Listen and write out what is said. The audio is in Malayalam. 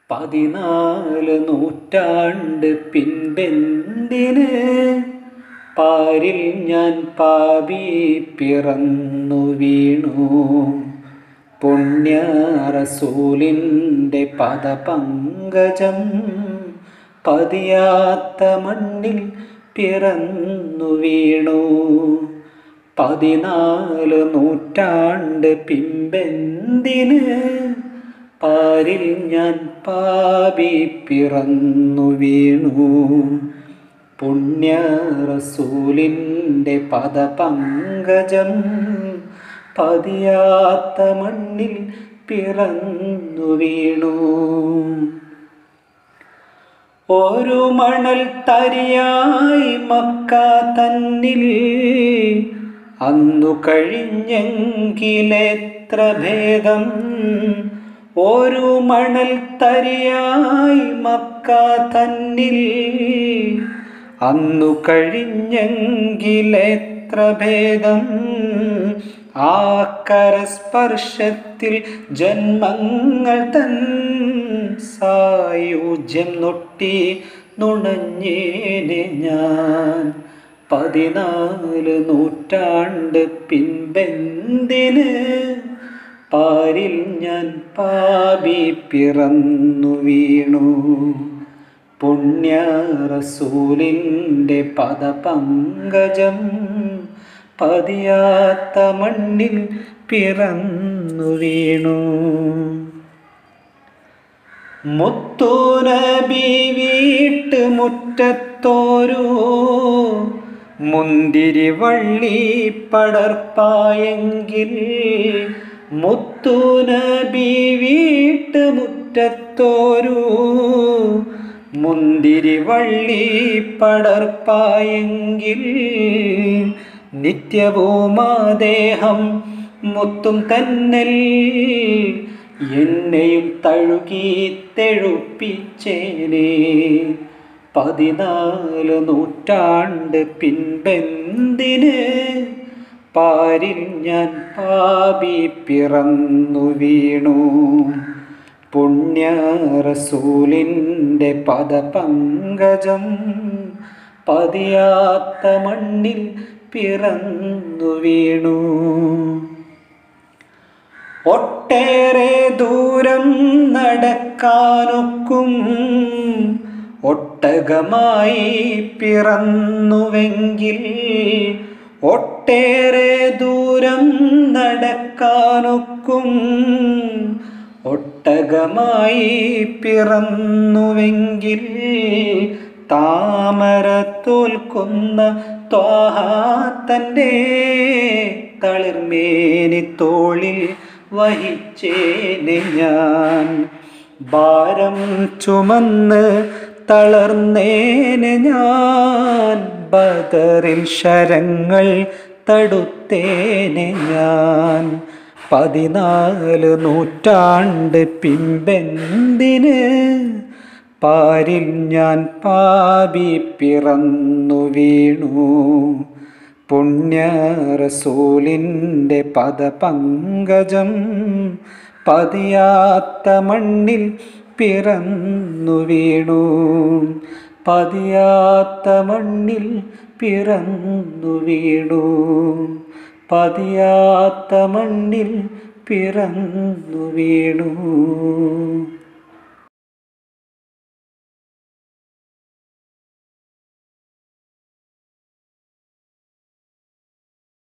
പതിനാല് നൂറ്റാണ്ട് പിൻപെന്തിന് പാരിൽ ഞാൻ പാപി പിറന്നു വീണു പുണ്യറസൂലിൻ്റെ പദപങ്കജം പതിയാത്ത മണ്ണിൽ പിറന്നു വീണു പതിനാല് നൂറ്റാണ്ട് പിമ്പെന്തിന് പാരിൽ ഞാൻ പാപി പിറന്നു വീണു പുണ്യറസൂലിൻ്റെ പദപങ്കജം പതിയാത്ത മണ്ണിൽ പിറന്നു വീണു ഒരു മണൽ തരിയായി മക്ക തന്നിൽ അന്നു കഴിഞ്ഞെങ്കിലെത്ര ഭേദം ഒരു മണൽ തരിയായി മക്ക തന്നിൽ അന്നു കഴിഞ്ഞെങ്കിലെത്ര ഭേദം ആ കരസ്പർശത്തിൽ ജന്മങ്ങൾ തൻ സായുജ്യം നൊട്ടി നുണഞ്ഞേനെ ഞാൻ പതിനാല് നൂറ്റാണ്ട് പിൻപെന്തിന് പാരിൽ ഞാൻ പാപി പിറന്നു വീണു പുണ്യറസൂലിൻ്റെ പദപങ്കജം പതിയാത്ത മണ്ണിൽ പിറന്നു വീണു മുത്തുനബി വീട്ട് മുറ്റത്തോരു മുന്തിരി വള്ളി പടർപ്പായെങ്കിൽ മുത്തുനബി വീട്ട് മുറ്റത്തോരു മുന്തിരി വള്ളി പടർപ്പായെങ്കിൽ നിത്യവും അദ്ദേഹം മുത്തും തന്നൽ എന്നെയും തഴുകി തെഴുപ്പിച്ചേനെ പതിനാല് നൂറ്റാണ്ട് പിൻപെന്തിന് പാരിൽ ഞാൻ പാപി പിറന്നു വീണു പുണ്യറസൂലിൻ്റെ പദപങ്കജം പതിയാത്ത മണ്ണിൽ പിറന്നു വീണു ഒട്ടേറെ ദൂരം നടക്കാനൊക്കും ഒട്ടകമായി പിറന്നുവെങ്കിൽ ഒട്ടേറെ ദൂരം നടക്കാനൊക്കും ഒട്ടകമായി പിറന്നുവെങ്കിൽ താമര തോൽക്കുന്ന ത്വാഹാത്തൻ്റെ തളിർമേനി തോളിൽ വഹിച്ചേനെ ഞാൻ ഭാരം ചുമന്ന് തളർന്നേനെ ഞാൻ ബദറിൽ ശരങ്ങൾ തടുത്തേനെ ഞാൻ പതിനാല് നൂറ്റാണ്ട് പിമ്പെന്തിന് പാരിൽ ഞാൻ പാപി പിറന്നു വീണു പുണ്യറസൂലിൻ്റെ പദപങ്കജം പതിയാത്ത മണ്ണിൽ പിറന്നു വീണു പതിയാത്ത മണ്ണിൽ പിറന്നു വീണു പതിയാത്ത മണ്ണിൽ പിറന്നു വീണു